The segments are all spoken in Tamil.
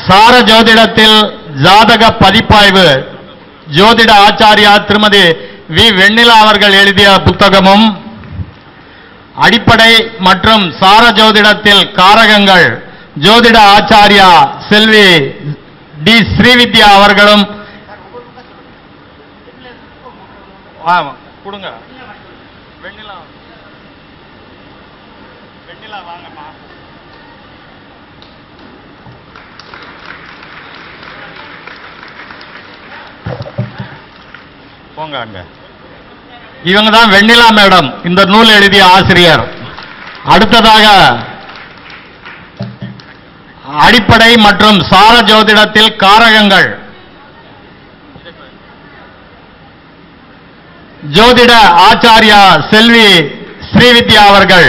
சார ஜோதிடத்தில் ஜாதக பதிப்பாய்வு ஜோதிட ஆச்சாரியா திருமதி வி வெண்ணிலா அவர்கள் எழுதிய புத்தகமும் அடிப்படை மற்றும் சார ஜோதிடத்தில் காரகங்கள் ஜோதிட ஆச்சாரியா செல்வி டி ஸ்ரீவித்யா அவர்களும் ஆமா, கொடுங்க வெண்ணிலா வெண்ணிலா வாங்கம்மா போங்க அங்க இவங்க தான் வெண்ணிலா மேடம் இந்த நூல் எழுதிய ஆசிரியர் அடுத்ததாக அடிப்படை மற்றும் சார ஜோதிடத்தில் காரகங்கள் ஜோதிட ஆச்சாரியா செல்வி ஸ்ரீவித்யா அவர்கள்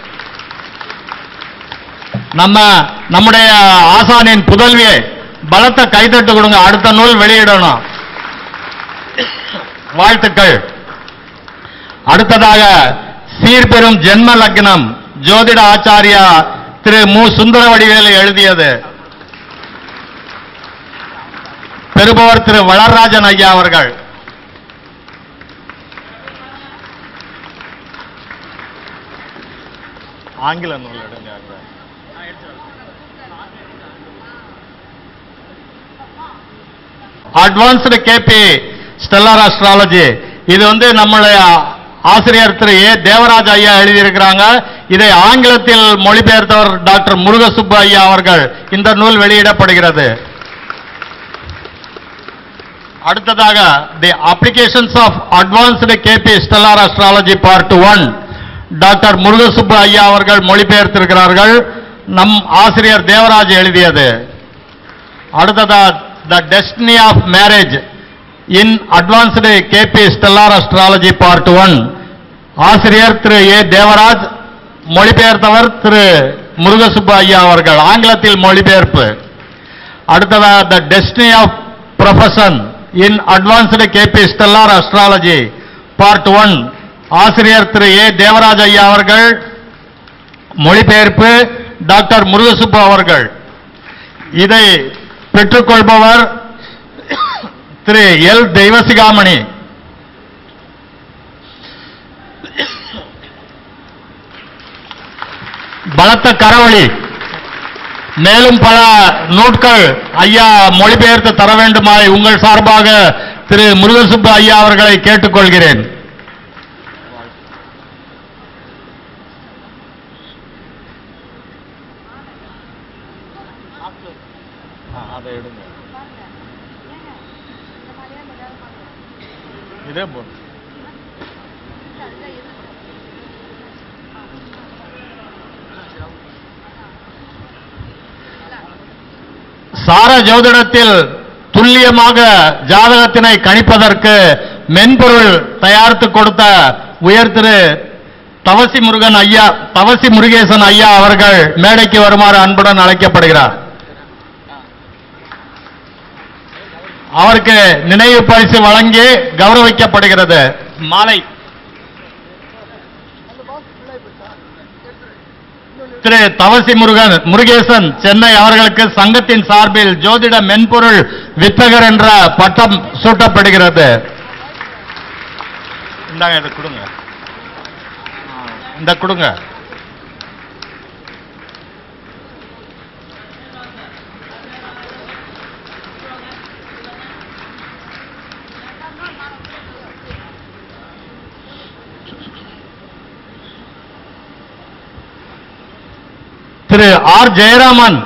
நம்ம நம்முடைய ஆசானின் புதல்வியை பலத்த கைதட்டு கொடுங்க அடுத்த நூல் வெளியிடணும் வாழ்த்துக்கள் அடுத்ததாக சீர்பெரும் ஜென்ம லக்னம் ஜோதிட ஆச்சாரியா திரு மு சுந்தரவடிவேலு எழுதியது பெறுபவர் திரு வளர்ராஜன் ஐயா அவர்கள் ஆங்கில நூல் எடுங்க அங்க. அட்வான்ஸ்டு கேபி ஸ்டெல்லார் அஸ்ட்ராலஜி இது வந்து நம்மளுடைய ஆசிரியர் திரு ஏ தேவராஜ் ஐயா எழுதியிருக்கிறாங்க இதை ஆங்கிலத்தில் மொழிபெயர்த்தவர் டாக்டர் முருகசுப்பு ஐயா அவர்கள் இந்த நூல் வெளியிடப்படுகிறது அடுத்ததாக the applications of advanced KP stellar astrology part one doctor Murugasubbu ஐயா அவர்கள் மொழிபெயர்த்திருக்கிறார்கள் நம் ஆசிரியர் தேவராஜ் எழுதியது அடுத்ததா the destiny of marriage in advanced KP stellar astrology part one ஆசிரியர் திரு ஏ தேவராஜ் மொழிபெயர்த்தவர் திரு முருகசுப்பு ஐயா அவர்கள் ஆங்கிலத்தில் மொழிபெயர்ப்பு அடுத்ததா the destiny of profession in advanced KP stellar astrology part one ஆசிரியர் திரு ஏ தேவராஜ் ஐயா அவர்கள் மொழிபெயர்ப்பு டாக்டர் முருகசுப்பு அவர்கள் இதை பெற்றுக்கொள்பவர் திரு எல் தெய்வசிகாமணி பலத்த கரவழி மேலும் பல நூட்கள் ஐயா மொழிபெயர்த்து தர வேண்டுமாய் உங்கள் சார்பாக திரு முருகசுப்பு ஐயா அவர்களை கேட்டுக்கொள்கிறேன் அதை எடுங்க இதே போதும் சார ஜோதிடத்தில் துல்லியமாக ஜாதகத்தினை கணிப்பதற்கு மென்பொருள் தயாரித்து கொடுத்த உயர் திரு தவசி முருகன் ஐயா தவசி முருகேசன் ஐயா அவர்கள் மேடைக்கு வருமாறு அன்புடன் அழைக்கப்படுகிறார் அவருக்கு நினைவு பரிசு வழங்கி கௌரவிக்கப்படுகிறது மாலை திரு தவசி முருகன் முருகேசன் சென்னை அவர்களுக்கு சங்கத்தின் சார்பில் ஜோதிட மென்பொருள் வித்தகர் என்ற பட்டம் சூட்டப்படுகிறது இந்தாங்க இதை கொடுங்க இந்த கொடுங்க திரு ஆர் ஜெயராமன்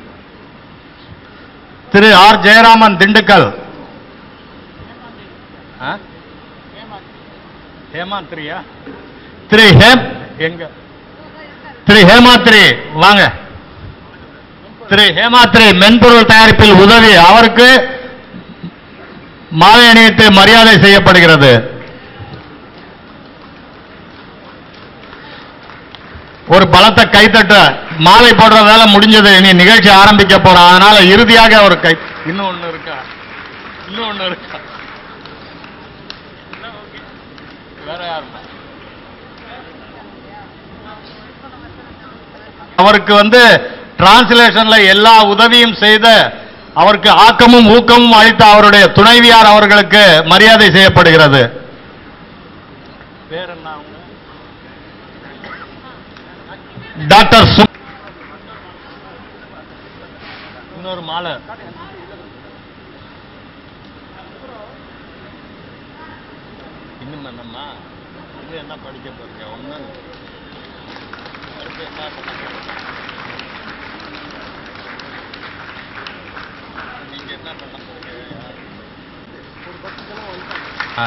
திரு ஆர் ஜெயராமன் திண்டுக்கல் ஆ? ஹேமாத்ரியா திரு ஹேம் எங்க திரு ஹேமாத்ரி வாங்க திரு ஹேமாத்ரி மென்பொருள் தயாரிப்பில் உதவி அவருக்கு மாலை அணிவித்து மரியாதை செய்யப்படுகிறது ஒரு பலத்த கைத்தட்ட மாலை போடுற வேலை முடிஞ்சது இனி நிகழ்ச்சி ஆரம்பிக்க போறோம் அதனால இறுதியாக ஒரு கை இன்னும் ஒண்ணு இருக்கா இன்னும் ஒண்ணு இருக்கா வேற யாரும் அவருக்கு வந்து டிரான்ஸ்லேஷன்ல எல்லா உதவியும் செய்த அவருக்கு ஆக்கமும் ஊக்கமும் அளித்த அவருடைய துணைவியார் அவர்களுக்கு மரியாதை செய்யப்படுகிறது டாக்டர் சு இன்னொரு மாலை இன்னும் என்னம்மா இன்னும் என்ன படிக்க போறீங்க ஒன்றும் அடுத்து என்ன பண்ண போறீங்க? நீங்க என்ன பண்ண போறீங்க ஆ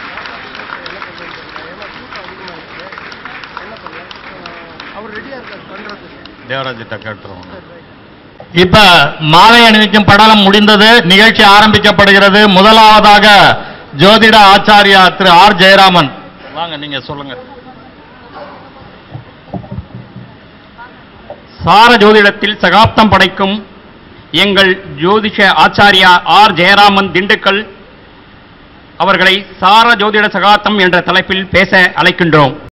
அவர் ரெடியா இருக்காரு பண்றதுக்கு தேவராஜிட்ட கேட்டுருவோம் இப்ப மாலை அணிவிக்கும் படலம் முடிந்தது நிகழ்ச்சி ஆரம்பிக்கப்படுகிறது முதலாவதாக ஜோதிட ஆச்சாரியா திரு ஆர் ஜெயராமன் வாங்க நீங்க சொல்லுங்க சார ஜோதிடத்தில் சகாப்தம் படைக்கும் எங்கள் ஜோதிஷ ஆச்சாரியா ஆர் ஜெயராமன் திண்டுக்கல் அவர்களை சார ஜோதிட சகாப்தம் என்ற தலைப்பில் பேச அழைக்கின்றோம்